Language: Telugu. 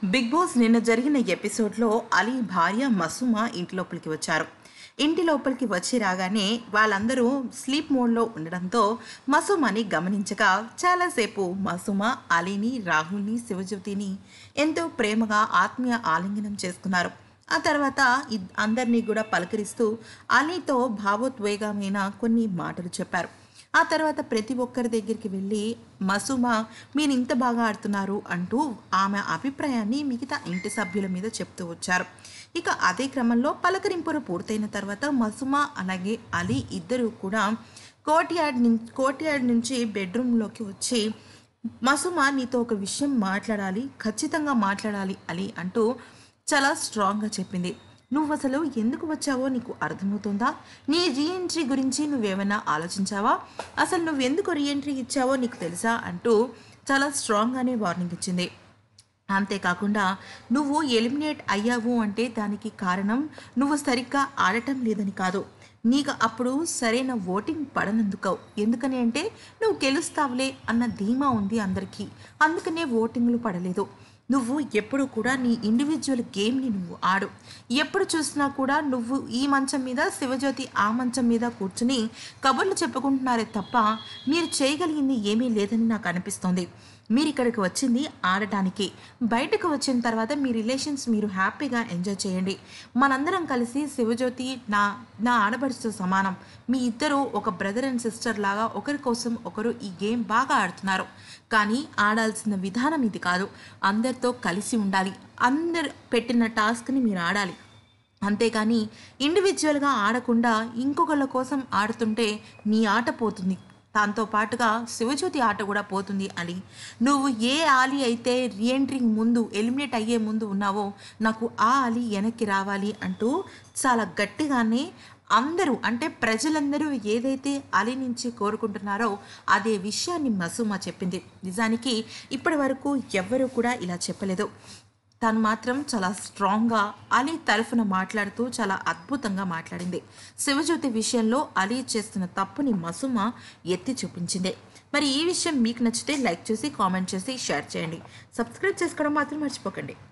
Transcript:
బిగ్ బాస్ నిన్న జరిగిన ఎపిసోడ్లో అలీ భార్య మసుమ ఇంటి లోపలికి వచ్చారు ఇంటి లోపలికి వచ్చి రాగానే వాళ్ళందరూ స్లీప్ మోడ్లో ఉండడంతో మసుమని గమనించగా చాలాసేపు మసుమ అలీని రాహుల్ని శివజ్యోతిని ఎంతో ప్రేమగా ఆత్మీయ ఆలింగనం చేసుకున్నారు ఆ తర్వాత ఇద్- అందరినీ కూడా పలకరిస్తూ అలీతో భావోద్వేగమైన కొన్ని మాటలు చెప్పారు ఆ తర్వాత ప్రతి ఒక్కరి దగ్గరికి వెళ్ళి మసుమ మీరు ఇంత బాగా ఆడుతున్నారు అంటూ ఆమె అభిప్రాయాన్ని మిగతా ఇంటి సభ్యుల మీద చెప్తూ వచ్చారు ఇక అదే క్రమంలో పలకరింపులు పూర్తయిన తర్వాత మసుమ అలాగే అలీ ఇద్దరు కూడా కోర్ట్యార్డ్ నుంచి కోర్ట్యార్డ్ నుంచి బెడ్రూమ్లోకి వచ్చి మసుమ నీతో ఒక విషయం మాట్లాడాలి ఖచ్చితంగా మాట్లాడాలి అలీ అంటూ చాలా స్ట్రాంగ్గా చెప్పింది నువ్వు అసలు ఎందుకు వచ్చావో నీకు అర్థమవుతుందా నీ రీఎంట్రీ గురించి నువ్వేమైనా ఆలోచించావా అసలు నువ్వు ఎందుకు రీఎంట్రీ ఇచ్చావో నీకు తెలుసా అంటూ చాలా స్ట్రాంగ్గానే వార్నింగ్ ఇచ్చింది అంతేకాకుండా నువ్వు ఎలిమినేట్ అయ్యావు అంటే దానికి కారణం నువ్వు సరిగ్గా ఆడటం లేదని కాదు నీకు అప్పుడు సరైన ఓటింగ్ పడనందుకవు ఎందుకని అంటే నువ్వు గెలుస్తావులే అన్న ధీమా ఉంది అందరికీ అందుకనే ఓటింగ్లు పడలేదు నువ్వు ఎప్పుడు కూడా నీ ఇండివిజువల్ గేమ్ని నువ్వు ఆడు ఎప్పుడు చూసినా కూడా నువ్వు ఈ మంచం మీద శివజ్యోతి ఆ మంచం మీద కూర్చుని కబుర్లు చెప్పుకుంటున్నారే తప్ప మీరు చేయగలిగింది ఏమీ లేదని నాకు అనిపిస్తోంది మీరు ఇక్కడికి వచ్చింది ఆడటానికి బయటకు వచ్చిన తర్వాత మీ రిలేషన్స్ మీరు హ్యాపీగా ఎంజాయ్ చేయండి మనందరం కలిసి శివజ్యోతి నా నా ఆడపడుచుతో సమానం మీ ఇద్దరు ఒక బ్రదర్ అండ్ సిస్టర్ లాగా ఒకరి కోసం ఒకరు ఈ గేమ్ బాగా ఆడుతున్నారు కానీ ఆడాల్సిన విధానం ఇది కాదు అందరితో కలిసి ఉండాలి అందరు పెట్టిన టాస్క్ని మీరు ఆడాలి అంతేగాని ఇండివిజువల్గా ఆడకుండా ఇంకొకళ్ళ కోసం ఆడుతుంటే నీ ఆట పోతుంది దాంతో పాటుగా శివజ్యోతి ఆట కూడా పోతుంది అని నువ్వు ఏ ఆలి అయితే రీఎంట్రింగ్ ముందు ఎలిమినేట్ అయ్యే ముందు ఉన్నావో నాకు ఆ ఆలి వెనక్కి రావాలి అంటూ చాలా గట్టిగానే అందరూ అంటే ప్రజలందరూ ఏదైతే అలీ నుంచి కోరుకుంటున్నారో అదే విషయాన్ని మసుమ చెప్పింది నిజానికి ఇప్పటి వరకు ఎవ్వరూ కూడా ఇలా చెప్పలేదు తను మాత్రం చాలా స్ట్రాంగ్గా అలీ తరఫున మాట్లాడుతూ చాలా అద్భుతంగా మాట్లాడింది శివజ్యోతి విషయంలో అలీ చేస్తున్న తప్పుని మసుమ ఎత్తి చూపించింది మరి ఈ విషయం మీకు నచ్చితే లైక్ చేసి కామెంట్ చేసి షేర్ చేయండి సబ్స్క్రైబ్ చేసుకోవడం మాత్రం మర్చిపోకండి